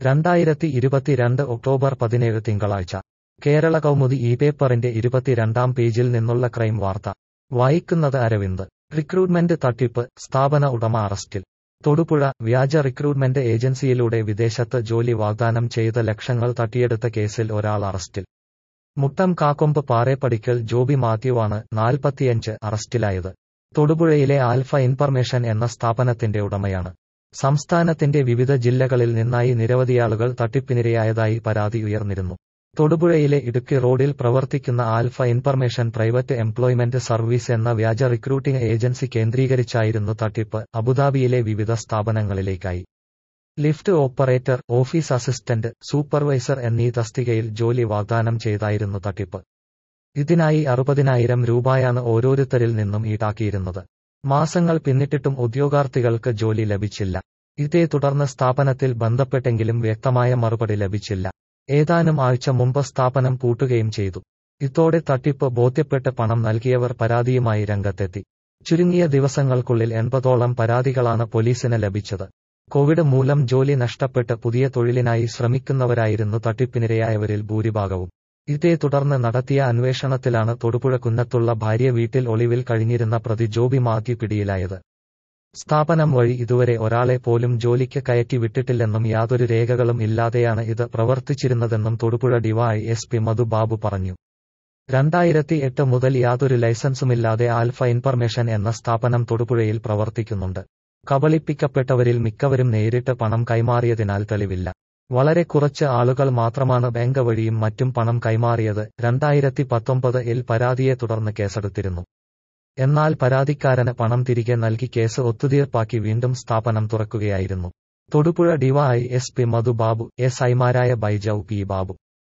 രണ്ടായിരത്തി ഇരുപത്തിരണ്ട് ഒക്ടോബർ പതിനേഴ് തിങ്കളാഴ്ച കേരള കൗമുദി ഈ പേപ്പറിന്റെ ഇരുപത്തിരണ്ടാം പേജിൽ നിന്നുള്ള ക്രൈം വാർത്ത വായിക്കുന്നത് അരവിന്ദ് റിക്രൂട്ട്മെന്റ് തട്ടിപ്പ് സ്ഥാപന ഉടമ അറസ്റ്റിൽ തൊടുപുഴ വ്യാജ റിക്രൂട്ട്മെന്റ് ഏജൻസിയിലൂടെ വിദേശത്ത് ജോലി വാഗ്ദാനം ചെയ്ത് ലക്ഷങ്ങൾ തട്ടിയെടുത്ത കേസിൽ ഒരാൾ അറസ്റ്റിൽ മുട്ടം കാക്കൊമ്പ് പാറേപ്പടിക്കൽ ജോബി മാത്യുവാണ് നാൽപ്പത്തിയഞ്ച് അറസ്റ്റിലായത് തൊടുപുഴയിലെ ആൽഫ ഇൻഫർമേഷൻ എന്ന സ്ഥാപനത്തിന്റെ ഉടമയാണ് സംസ്ഥാനത്തിന്റെ വിവിധ ജില്ലകളിൽ നിന്നായി നിരവധിയാളുകൾ തട്ടിപ്പിനിരയായതായി പരാതി ഉയർന്നിരുന്നു തൊടുപുഴയിലെ ഇടുക്കി റോഡിൽ പ്രവർത്തിക്കുന്ന alpha information private employment service എന്ന വ്യാജ റിക്രൂട്ടിംഗ് ഏജൻസി കേന്ദ്രീകരിച്ചായിരുന്നു തട്ടിപ്പ് അബുദാബിയിലെ വിവിധ സ്ഥാപനങ്ങളിലേക്കായി lift operator office assistant supervisor എന്നീ തസ്തികയിൽ ജോലി വാഗ്ദാനം ചെയ്തായിരുന്നു തട്ടിപ്പ് ഇതിനായി അറുപതിനായിരം രൂപയാണ് ഓരോരുത്തരിൽ നിന്നും ഈടാക്കിയിരുന്നത് മാസങ്ങൾ പിന്നിട്ടിട്ടും ഉദ്യോഗാർത്ഥികൾക്ക് ജോലി ലഭിച്ചില്ല ഇതേ തുടർന്ന് സ്ഥാപനത്തിൽ ബന്ധപ്പെട്ടെങ്കിലും വ്യക്തമായ മറുപടി ലഭിച്ചില്ല ഏതാനും ആഴ്ച മുമ്പ് സ്ഥാപനം പൂട്ടുകയും ചെയ്തു ഇതോടെ തട്ടിപ്പ് ബോധ്യപ്പെട്ട് പണം നൽകിയവർ പരാതിയുമായി രംഗത്തെത്തി ചുരുങ്ങിയ ദിവസങ്ങൾക്കുള്ളിൽ എൺപതോളം പരാതികളാണ് പോലീസിന് ലഭിച്ചത് കോവിഡ് മൂലം ജോലി നഷ്ടപ്പെട്ട് പുതിയ തൊഴിലിനായി ശ്രമിക്കുന്നവരായിരുന്നു തട്ടിപ്പിനിരയായവരിൽ ഭൂരിഭാഗവും ഇതേ തുടർന്ന് നടത്തിയ അന്വേഷണത്തിലാണ് തൊടുപുഴ കുന്നത്തുള്ള ഭാര്യ വീട്ടിൽ ഒളിവിൽ കഴിഞ്ഞിരുന്ന പ്രതി ജോബി മാത്യു പിടിയിലായത് സ്ഥാപനം വഴി ഇതുവരെ ഒരാളെ പോലും ജോലിക്ക് കയറ്റി വിട്ടിട്ടില്ലെന്നും യാതൊരു രേഖകളും ഇല്ലാതെയാണ് ഇത് പ്രവർത്തിച്ചിരുന്നതെന്നും Thodupuzha Dy S P Madhu Babu പറഞ്ഞു രണ്ടായിരത്തി എട്ട് മുതൽ യാതൊരു ലൈസൻസുമില്ലാതെ ആൽഫ ഇൻഫർമേഷൻ എന്ന സ്ഥാപനം തൊടുപുഴയിൽ പ്രവർത്തിക്കുന്നുണ്ട് കബളിപ്പിക്കപ്പെട്ടവരിൽ മിക്കവരും നേരിട്ട് പണം കൈമാറിയതിനാൽ തെളിവില്ല വളരെ കുറച്ച് ആളുകൾ മാത്രമാണ് ബാങ്ക് വഴിയും മറ്റും പണം കൈമാറിയത് രണ്ടായിരത്തി പത്തൊമ്പത് ഇൽ പരാതിയെ തുടർന്ന് കേസെടുത്തിരുന്നു എന്നാൽ പരാതിക്കാരന് പണം തിരികെ നൽകി കേസ് ഒത്തുതീർപ്പാക്കി വീണ്ടും സ്ഥാപനം തുറക്കുകയായിരുന്നു Thodupuzha Dy S P Madhu Babu S ഐമാരായ ബൈജൌ പി ബാബു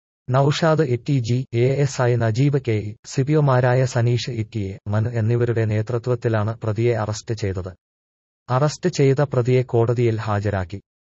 നൌഷാദ് ഇറ്റി G A S I Najeeb K E സിപിഒമാരായ സനീഷ് ഇറ്റിയെ മനു എന്നിവരുടെ നേതൃത്വത്തിലാണ് പ്രതിയെ അറസ്റ്റ് ചെയ്തത് അറസ്റ്റ് ചെയ്ത പ്രതിയെ കോടതിയിൽ ഹാജരാക്കി